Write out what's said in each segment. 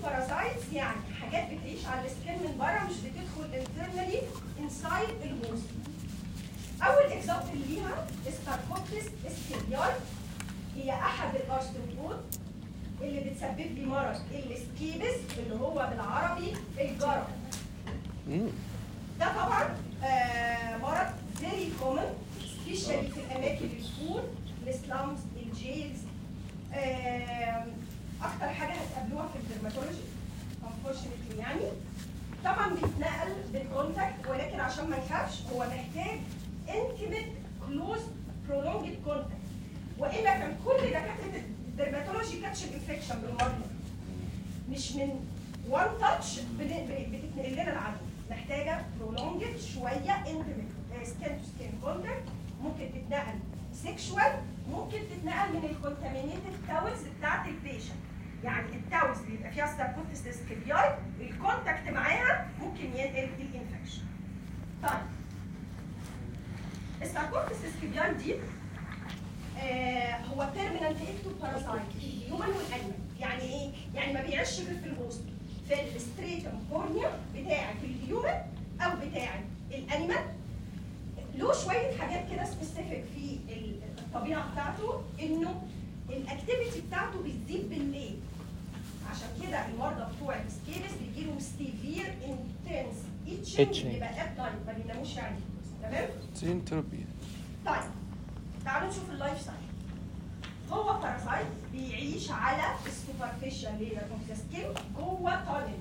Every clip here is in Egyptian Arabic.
باراسايتس يعني حاجات بتعيش على السكين من بره مش بتدخل انترنالي انسايد الهوست اول اكزامبل ليها ستاركوبتس اسكيبياي هي احد الارثروبود اللي بتسبب لي مرض السكيبس اللي هو بالعربي الجرب مم. ده طبعا آه مرض فيري كومن سبيشالي في الاماكن السكول السلامز الجيلز آه اكتر حاجه هتقابلوها في الدرماتولوجي unfortunately يعني طبعا بيتنقل بالكونتاكت ولكن عشان ما نخافش هو محتاج intimate close prolonged contact والا كان كل دكاتره الدرماتولوجي كاتش انفكشن بالمره مش من وان تاتش بتتنقل لنا العدوى محتاجه prolonged شويه intimate سكين تو سكين كونتاكت ممكن تتنقل سيكشوال ممكن تتنقل من الكونتامينيتد تاولز بتاعت البيشنت يعني التاولز اللي يبقى فيها ستاركوتس اسكيبياي الكونتاكت معاها ممكن ينقل الانفكشن طيب الستاركوتس اسكيبياي دي آه هو بيرمننت اكتو باراسايت الهيومن والانيمال يعني ايه؟ يعني ما بيعيش غير في الوسط في الستريتم كورنيا بتاعت الهيومن او بتاعت الانيمال له شويه حاجات كده سبيسيفيك في الطبيعه بتاعته انه الاكتيفيتي بتاعته بتزيد بالليل عشان كده المرضى بتوع السكيبس بيجي لهم سيفير انتنس Itching. اتشنج يبقى ات نايت ما بيناموش يعني تمام؟ زين تربية طيب تعالوا نشوف اللايف سايكل هو باراسايت بيعيش على السوبرفيشال لير اوف ذا سكين جوه تانل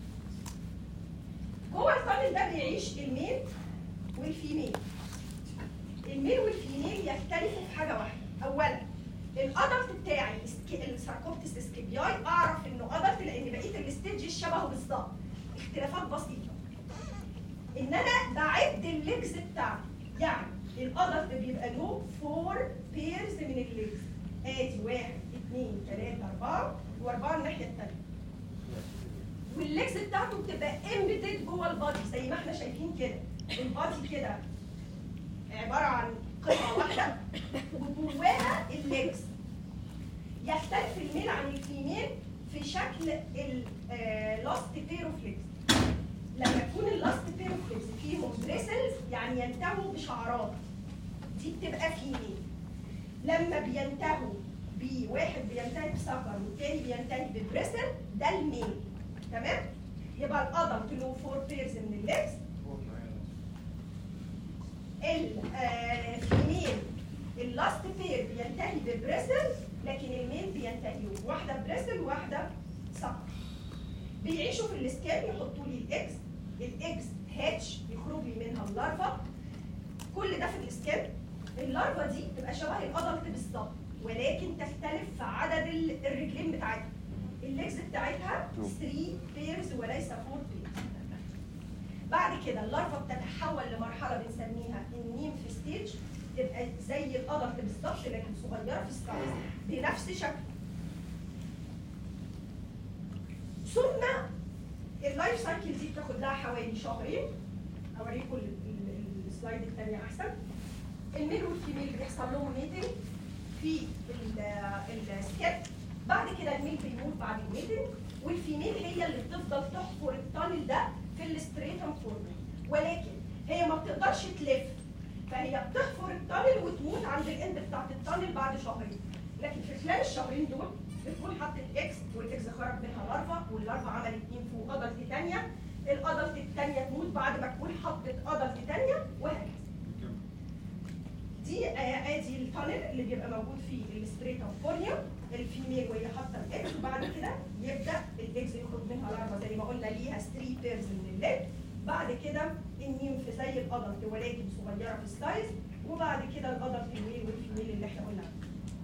جوه التانل ده بيعيش الميل والفيميل الميل والفيميل يختلفوا في حاجه واحده اولا الادلت بتاعي السك- الساركوبتس اسكيبياي اعرف انه ادلت لان بقيه الستيج شبهه بالظبط اختلافات بسيطه ان انا بعد الليجز بتاعتي يعني الادلت بيبقى له فور بيرز من الليجز ادي واحد اثنين ثلاثة أربعة وأربعة الناحية التانية والليجز بتاعته بتبقى امبيدد جوه البادي زي ما احنا شايفين كده البادي كده عبارة عن قطعة واحدة وجواها الليجز يختلف الميل عن الفيميل في شكل اللاست بير اوف ليجز لما يكون اللاست بير اوف ليجز فيهم بريسلز يعني ينتهوا بشعرات دي بتبقى فيميل لما بينتهوا بواحد بينتهي بسكر والتاني بينتهي ببريسل ده الميل تمام يبقى الادلت له فور بيرز من الليجز الفيميل اللاست بير بينتهي ببريسل لكن الميل بينتهي واحده بريسل وواحده سكر بيعيشوا في الاسكان يحطوا لي الاكس الاكس هاتش يخرج لي منها اللارفا كل ده في الاسكان اللارفا دي تبقى شبه الادلت بالظبط ولكن تختلف في عدد ال- الرجلين بتاعتها الليجز بتاعتها 3 بيرز وليس 4 بيرز بعد كده اللارفا بتتحول لمرحله بنسميها النيمف ستيج تبقى زي الادلت بالظبط لكن صغيره في السايز بنفس شكل ثم اللايف سايكل دي بتاخد لها حوالي شهرين اوريكم ال- ال- السلايد الثانيه احسن الميل والفيميل بيحصل لهم ميتنج في السكيب بعد كده الميل بيموت بعد الميتنج والفيميل هي اللي بتفضل تحفر التانل ده في الستريتم كورنر ولكن هي ما بتقدرش تلف فهي بتحفر التانل وتموت عند الاند بتاعت التانل بعد شهرين لكن في خلال الشهرين دول بتكون حطت اكس والاكس خرج منها لارفا واللارفا عملت اتنين فوق ادلت تانية الادلت التانية تموت بعد ما تكون حطت ادلت تانية وهكذا دي آه، ادي التانل اللي بيبقى موجود في الستريتم كورنيا الفيميل وهي حاطه الاكس وبعد كده يبدا الاكس يخرج منها لارفا زي ما قلنا ليها 3 بيرز من الليج بعد كده النيمف زي الادلت ولكن صغيره في السايز وبعد كده الادلت الميل والفيميل اللي احنا قلنا عليها.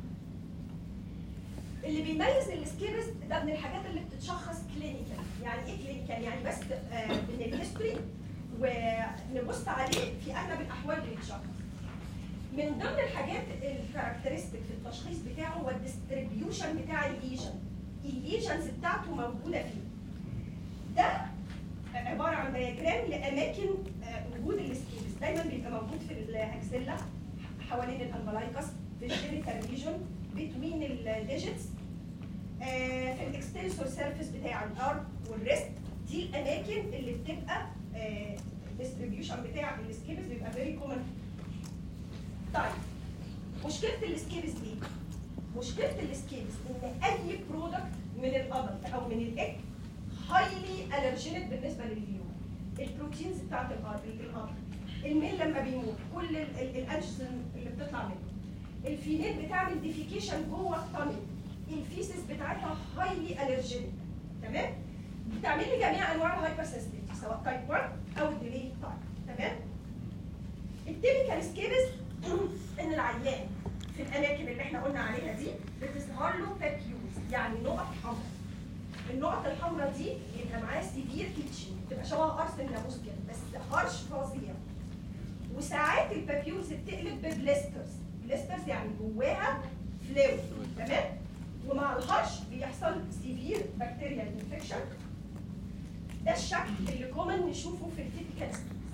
اللي بيميز السكيبس ده من الحاجات اللي بتتشخص كلينيكال يعني ايه كلينيكال يعني بس آه، من الهيستوري ونبص عليه في اغلب الاحوال بيتشخص من ضمن الحاجات الكاركترستيك في التشخيص بتاعه هو الديستريبيوشن بتاع الليجن الليجنز بتاعته موجوده فين ده عباره عن دياجرام لاماكن آه، وجود السكيبس دايما بيبقى موجود في الاكسيلا حوالين الامبلايكس في الجينيتال ريجون بتوين الديجيتس في الاكسترنال الاكستنسور سيرفيس بتاع الارم والريست دي الاماكن اللي بتبقى الديستريبيوشن بتاع السكيبس بيبقى فيري كومن طيب مشكله السكيبس ايه؟ مشكله السكيبس ان اي برودكت من الادلت او من الاك هايلي الرجينيك بالنسبه للهيومن البروتينز بتاعت الادلت الادلت الميل لما بيموت كل الانجين اللي بتطلع منه الفينيل بتعمل ديفيكيشن جوه الطنب الفيسس بتاعتها هايلي الرجينيك تمام بتعمل لي جميع انواع الهايبر سنسيتيفيتي سواء تايب 1 او الديلي تايب تمام التيبيكال سكيبس ان العيان في الاماكن اللي احنا قلنا عليها دي بتظهر له بابيوز يعني نقط حمراء النقط الحمراء دي بيبقى معاه سيفير كيتشن بتبقى شبه قرص الناموس كده بس هرش فظيع وساعات البابيوز بتقلب ببليسترز بليسترز يعني جواها فلويد تمام ومع الهرش بيحصل سيفير بكتيريال انفكشن ده الشكل اللي كومن نشوفه في التيبيكال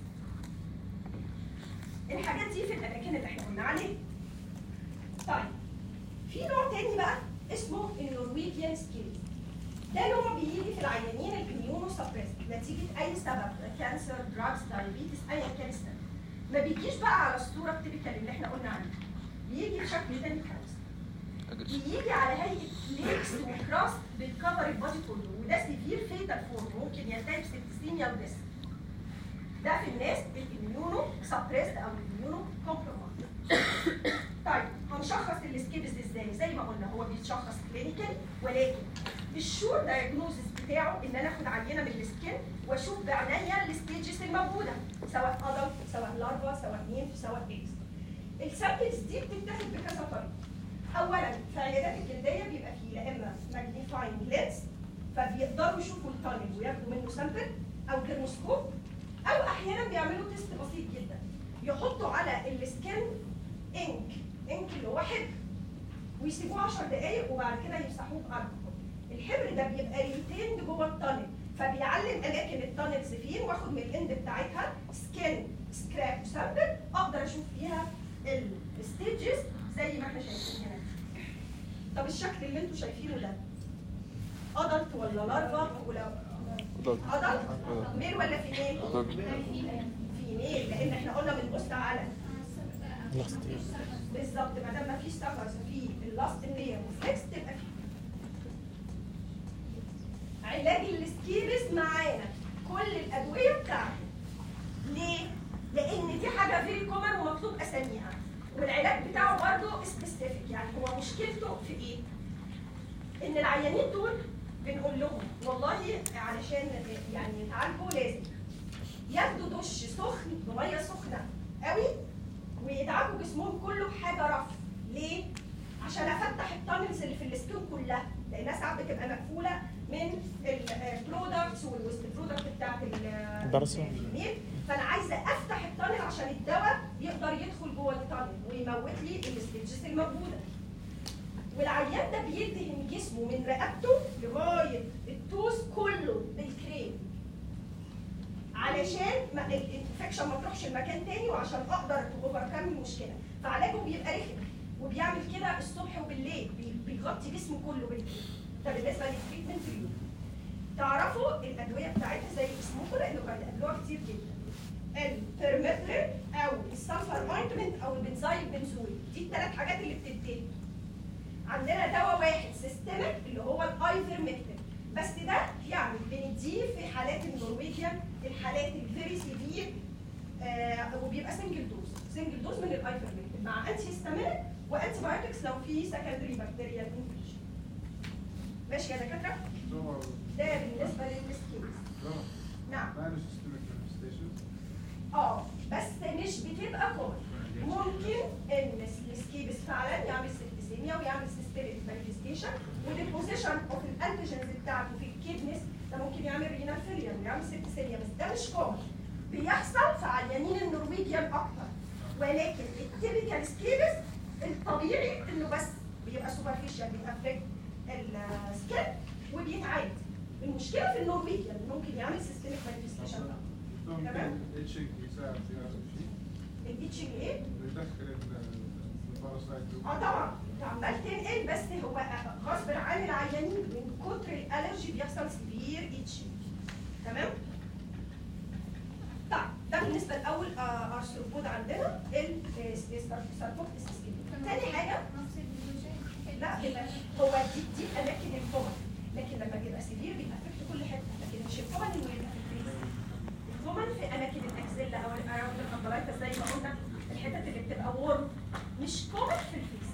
الحاجات دي في الاماكن اللي احنا قلنا عليها طيب في نوع تاني بقى اسمه النرويجيان سكيل ده نوع بيجي في العيانين الاميونو سبريس نتيجه اي سبب كانسر دراجز دايابيتس ايا كان السبب ما بيجيش بقى على الصوره التيبيكال اللي احنا قلنا عليها بيجي بشكل تاني خالص بيجي على هيئه فليكس وكراست بتكفر البادي كله وده سيفير فيتال فورم ممكن ينتهي بسبتسيميا وديس ده في الناس الاميونو سبريس او الاميونو كومبرومايز طيب هنشخص السكيبس ازاي زي ما قلنا هو بيتشخص كلينيكال ولكن الشور دايجنوزس بتاعه ان انا اخد عينه من السكين واشوف بعينيا الستيجز الموجوده سواء ادلت سواء لارفا سواء نيمف سواء اكس السامبلز دي بتتاخد بكذا طريقه اولا في عيادات الجلديه بيبقى فيه يا اما ماجنيفاينج لينس فبيقدروا يشوفوا التانل وياخدوا منه سامبل او ترموسكوب او احيانا بيعملوا تيست بسيط جدا يحطوا على السكين انك انك اللي هو حبر ويسيبوه 10 دقائق وبعد كده يمسحوه باركول الحبر ده بيبقى ريتيند جوه التانل فبيعلم اماكن التانلز فين واخد من الاند بتاعتها سكين سكراب وسامبل اقدر اشوف فيها الستيجز زي ما احنا شايفين هنا طب الشكل اللي انتوا شايفينه ده ادلت ولا لارفا ولا ادلت ميل ولا فيميل؟ فيميل لان احنا قلنا بنبص على بالظبط ما دام ما فيش سفرز في اللاست لاير وفليكس تبقى فيه علاج السكيبس معانا كل الادويه بتاعته ليه؟ لان دي حاجه فيري كومن ومطلوب اساميها والعلاج بتاعه برضه سبيسيفيك يعني هو مشكلته في ايه؟ ان العيانين دول بنقول لهم والله علشان يعني يتعالجوا لازم ياخدوا دش سخن بميه سخنه قوي ويدعكوا جسمهم كله بحاجه رف ليه؟ عشان افتح التانلز اللي في السكين كلها لانها ساعات بتبقى مقفوله من البرودكتس والويست برودكت بتاعت البرسيم. الجميل فانا عايزه افتح التانل عشان الدواء يقدر يدخل جوه التانل ويموت لي الستيجز الموجوده والعيان ده بيدهن جسمه من رقبته لغايه التوز كله بالكريم علشان ما الانفكشن ما تروحش المكان تاني وعشان اقدر اوفركم المشكله فعلاجه بيبقى رخم وبيعمل كده الصبح وبالليل بي- بيغطي جسمه كله بالكريم ده بالنسبه للتريتمنت ريو تعرفوا الادويه بتاعتها زي اسمكم لانه بيقابلوها كتير جدا البيرمترين او السلفر اوينتمنت او البنزايل بنزويل دي الثلاث حاجات اللي بتدي عندنا دواء واحد سيستمك اللي هو الايفرمكتين بس ده يعني بنديه في حالات النرويجيان الحالات الفيري سيفير آه وبيبقى سنجل دوز سنجل دوز من الايفرمكتين مع انتي هيستامينيك وانتي بايوتكس لو في سكندري بكتيريال انفكشن ماشي يا دكاتره ده بالنسبه للسكينز نعم اه بس مش بتبقى كومن ممكن ان السكيبس فعلا يعمل سيبتسيميا ويعمل سيستميك مانيفستيشن وديبوزيشن اوف الانتيجنز بتاعته في الكيدنس ده ممكن يعمل رينال فيلير ويعمل سيبتسيميا بس ده مش كومن بيحصل في عيانين النرويجيان اكتر ولكن التيبيكال سكيبس الطبيعي انه بس بيبقى سوبرفيشال بيأفكت السكين وبيتعالج المشكله في النرويجيان ممكن يعمل سيستميك مانيفستيشن تمام الاتشنج يساعد في هذا الشيء الاتشنج ايه؟ بيدخل الباراسايت اه طبعا انت عمال تنقل بس هو غصب عن العيانين من كتر الالم بيحصل سيفير اتشنج تمام طيب ده بالنسبه لاول ارثروبود عندنا الساركوبتس تاني حاجه لا بيبقى هو دي دي الاماكن الكومن لكن لما بيبقى سيفير بيبقى افكت كل حته لكن مش الكومن انه يبقى في الفيس الكومن في اماكن الاكزيلا او الاراوند الكابلايتس زي ما قلنا الحتت اللي بتبقى وورم مش كومن في الفيس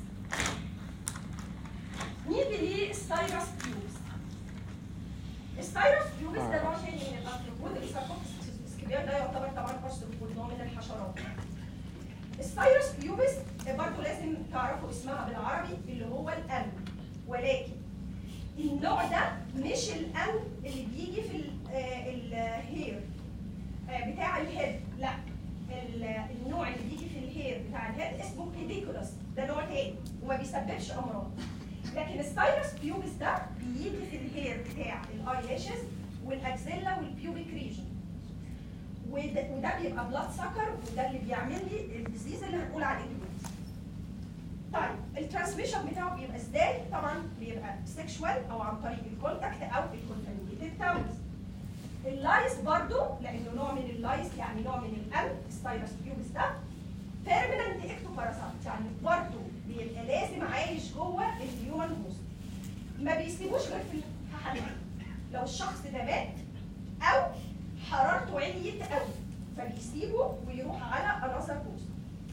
نيجي للسايروس بيوبس السايروس بيوبس ده نوع تاني من الارثروبود الساركوبتس اسكيبيال ده يعتبر طبعا ارثروبود نوع من الحشرات السايروس بيوبس برضه لازم تعرفوا اسمها بالعربي اللي هو الأمن ولكن النوع ده مش الأمن اللي بيجي في الهير بتاع الهيد لا ال- النوع اللي بيجي في الهير بتاع الهيد اسمه بيديكولاس ده نوع تاني وما بيسببش امراض لكن السايروس بيوبس ده بيجي في الهير بتاع الايلاشز والاكزيلا والبيوبيك ريجن وده, وده بيبقى بلاد سكر وده اللي بيعمل لي الديزيز اللي هنقول عليه دلوقتي. طيب الترانسميشن بتاعه بيبقى ازاي؟ طبعا بيبقى سيكشوال او عن طريق الكونتاكت او الكونتامينيتد تاونز. اللايس برضو لانه نوع من اللايس يعني نوع من الامن السايروس بيوبس ده بيرمننت اكتوباراسايت يعني برضو بيبقى لازم عايش جوه الهيومن هوست. ما بيسيبوش غير في حالتين لو الشخص ده مات او حرارته عليت قوي فبيسيبه ويروح على اناثر بوست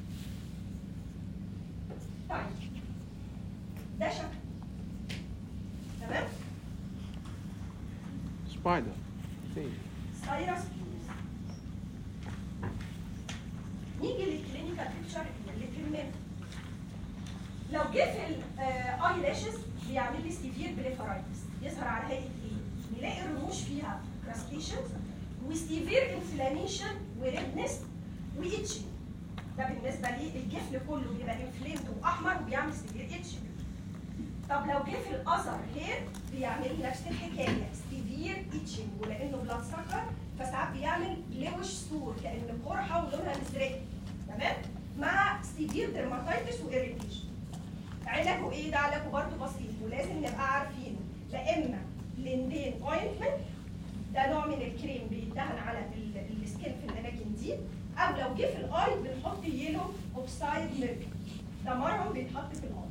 طيب ده شكل تمام Spider. Thing. سايرس بيوز نيجي للكلينيكال بيكتشر اللي تهمنا لو جه في الاي لاشز بيعمل لي سيفير بليفرايتس يظهر على هيئه ايه؟ نلاقي الرموش فيها كراستيشنز وسيفير انفلاميشن وريدنس وإتشنج ده بالنسبه لي الجفن كله بيبقى انفليمد واحمر وبيعمل سيفير إتشنج طب لو جه في الاذر هير بيعمل لي نفس الحكايه سيفير إتشنج ولانه بلاد سكر فساعات بيعمل لوش سور كان قرحه ولونها مزرق تمام مع سيفير ديرماتيتس وإيريتيشن علاجه ايه؟ ده علاجه برضه بسيط ولازم نبقى عارفينه لا اما ليندين اوينتمنت ده نوع من الكريم بيدهن على ال- السكين في الاماكن دي او لو جه في الاي بنحط يلو اوكسايد ميرك ده مرهم بيتحط في الاي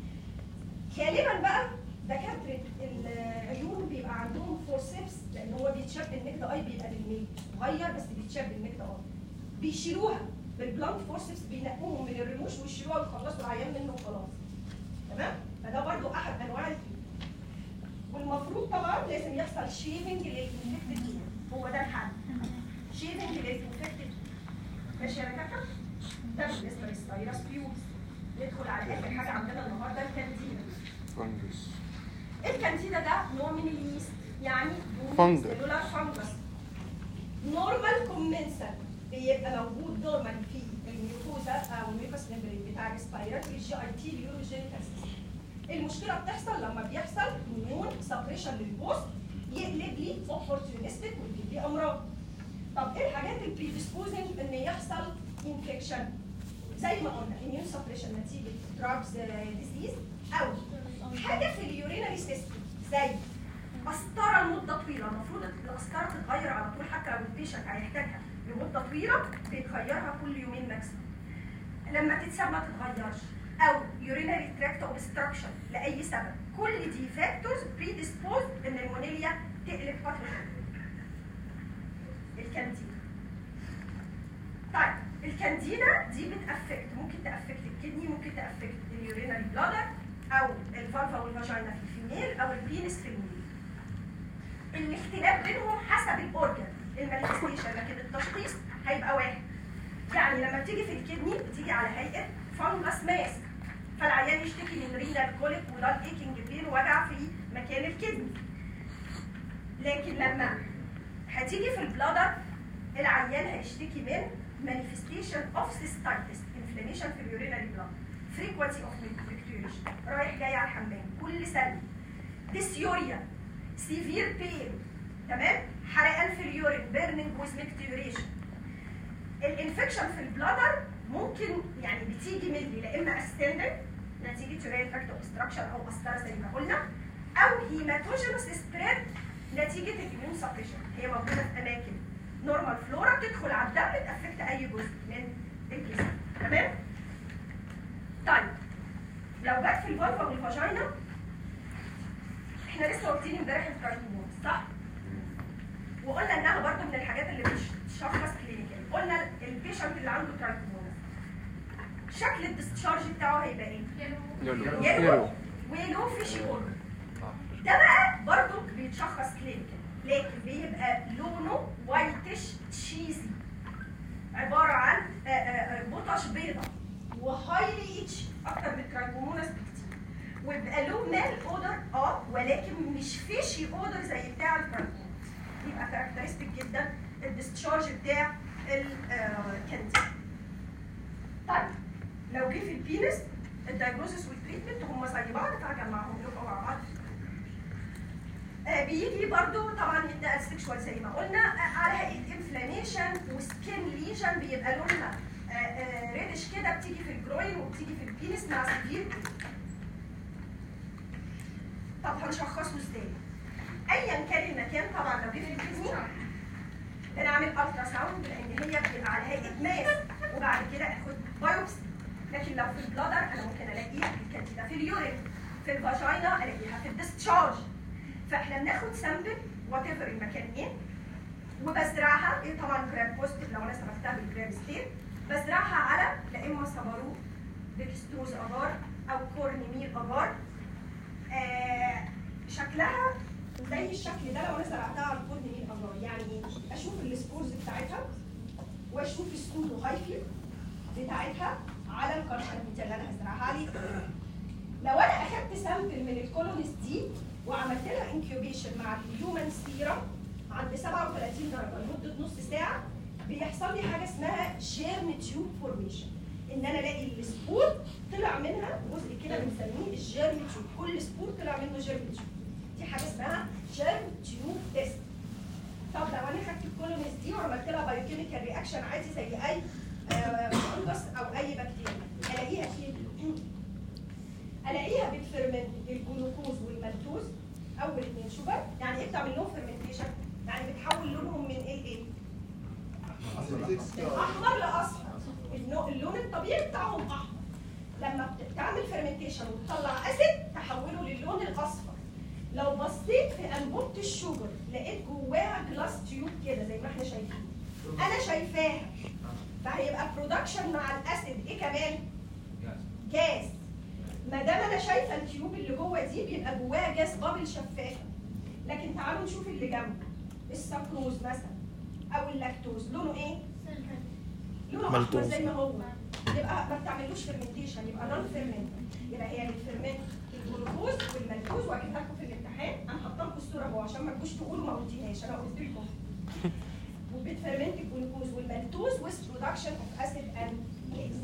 غالبا بقى دكاتره العيون بيبقى عندهم فورسيبس لان هو بيتشاب النكد اي بيبقى بالميل صغير بس بيتشاب النكد اي بيشيلوها بالبلانت فورسيبس بينقوهم من الرموش ويشيلوها ويخلصوا العيان منه وخلاص تمام فده برضو احد انواع الكيمو والمفروض طبعا لازم يحصل شيفنج للانفكتد هو ده الحل شيفنج للانفكتد ماشي يا دكاتره ده بالنسبه للسايرس بيوز ندخل على اخر حاجه عندنا النهارده الكانتينا Fungus. الكانتينا ده نوع من اليست يعني Fungus. سيلولار فانجس نورمال كومنسل بيبقى موجود نورمال في الميوكوزا او الميوكوس ميمبرين بتاع الريسبيراتوري جي اي تي اليوروجينيكال سيستم المشكله بتحصل لما بيحصل اميون سبريشن للبوست يقلب لي اوبورتيونستيك ويجيب لي امراض طب ايه الحاجات البريديسبوزنج ان يحصل انفكشن زي ما قلنا اميون سبريشن نتيجه دراجز ديزيز او حاجه في اليورينري سيستم زي قسطره لمده طويله المفروض القسطره تتغير على طول حتى لو البيشنت هيحتاجها لمده طويله بيتغيرها كل يومين ماكسيموم لما تتساب ما تتغيرش او يورينري تراكت اوبستراكشن لاي سبب كل دي فاكتورز بريديسبوز ان المونيليا تقلب باثوجين الكانتينا طيب الكانديدا دي بتافكت ممكن تافكت الكدني ممكن تافكت اليورينري بلادر او الفالفا والفاجينا في الفيميل او البينس في الميل الاختلاف بينهم حسب الاورجن المانيفستيشن لكن التشخيص هيبقى واحد يعني لما بتيجي في الكدني بتيجي على هيئه فانجس ماس فالعيان يشتكي من رينال كوليك ودار ايكنج بين وجع في مكان الكدني لكن لما هتيجي في البلادر العيان هيشتكي من manifestation of cystitis inflammation في اليورينري بلاد frequency of micturition رايح جاي على الحمام كل سنه ديسيوريا سيفير بين تمام حرقان في اليورين بيرنينج ويز ميكتيوريشن الانفكشن في البلادر ممكن يعني بتيجي من لا اما اسندنج نتيجه يورين تراكت اوبستراكشن او قسطره زي ما قلنا او هيماتوجينوس سبريد نتيجه الاميون سبريشن هي موجوده في اماكن نورمال فلورا بتدخل على الدم تافكت اي جزء من الجسم تمام طيب لو جت في الفالفا والفاجينا احنا لسه واخدين امبارح الترايكومونس صح؟ وقلنا انها برضو من الحاجات اللي بتشخص كلينيكال قلنا البيشنت اللي عنده ترايكومونس شكل الديسشارج بتاعه هيبقى ايه؟ يلو يلو يلو وله فيشي اورجن ده بقى برضو بيتشخص كلينيكال لكن بيبقى لونه وايتش تشيزي عباره عن آه، آه، آه، بطش بيضة وهايلي اتش اكتر من الترايكوموناس بكتير ويبقى له مال اودر اه ولكن مش فيشي اودر زي بتاع الترايكوموناس يبقى كاركترستيك جدا الديسشارج بتاع الكانتين طيب لو جه في البينس الدايجنوزس والتريتمنت هم زي بعض فهجمعهم لكم مع بعض آه، بيجي برضو طبعا يبدا السكشوال زي ما قلنا آه، على هيئه انفلاميشن وسكين ليجن بيبقى لونها ريدش كده بتيجي في الجروين وبتيجي في البينس مع سيفير طب هنشخصه ازاي؟ ايا كان المكان طبعا لو جه في الكدني بنعمل الترا ساوند لان هي بتبقى على هيئه ماس وبعد كده اخد بايوبسي لكن لو في البلادر انا ممكن الاقيها في الكاتيتا في اليورين في الفاجينا الاقيها في الديسشارج فاحنا بناخد سامبل وات ايفر المكان ايه وبزرعها ايه طبعا جرام بوزيتيف لو انا سبقتها بالجرام ستيت بزرعها على لا اما صبارو ديكستروز اجار او كورنيمير اجار آه شكلها زي الشكل ده لو انا زرعتها على الكورنيمير اجار يعني ايه اشوف السبورز بتاعتها واشوف السودو هايفي بتاعتها على الكارشنيتا اللي انا هزرعها عليه لو انا اخدت سامبل من الكولونيز دي وعملت لها انكيوبيشن مع الهيومن سيرم عند 37 درجه لمده نص ساعه بيحصل لي حاجه اسمها جيرم تيوب فورميشن ان انا الاقي السبور طلع منها جزء كده بنسميه الجيرم تيوب كل سبور طلع منه جيرم تيوب دي حاجه اسمها جيرم تيوب تيست طب لو انا خدت الكولونيز دي وعملت لها بايوكيميكال رياكشن عادي زي اي آه، فنجس او اي بكتيريا الاقيها فيه الاقيها بتفرمنت الجلوكوز والمالتوز اول اثنين شوجر يعني ايه بتعمل لهم فيرمنتيشن يعني بتحول لونهم من ايه لايه من احمر لاصفر النوع- اللون الطبيعي بتاعهم احمر لما بت- بتعمل فيرمنتيشن وتطلع اسيد تحوله للون الاصفر لو بصيت في انبوبه الشوجر لقيت جواها جلاس تيوب كده زي ما احنا شايفين انا شايفاها فهيبقى برودكشن مع الاسيد ايه كمان جاز ما دام انا شايفه التيوب اللي جوه دي بيبقى جواها جاز بابل شفافه لكن تعالوا نشوف اللي جنبه السكروز مثلا او اللاكتوز لونه ايه لونه احمر ملتوز. زي ما هو يبقى ما بتعملوش فيرمنتيشن يبقى نون فيرمنت يبقى هي بتفرمنت الجلوكوز والملتوز واجيب لكم في الامتحان انا حاطه لكم الصوره اهو عشان ما تجوش تقولوا ما قلتيهاش انا قلت لكم وبتفرمنت الجلوكوز والملتوز with production of acid and base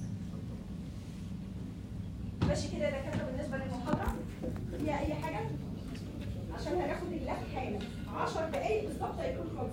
ماشي كده ده كده بالنسبه للمحاضره فيها اي حاجه عشان هناخد اللاب حالا 10 دقايق بالظبط هيكون خلص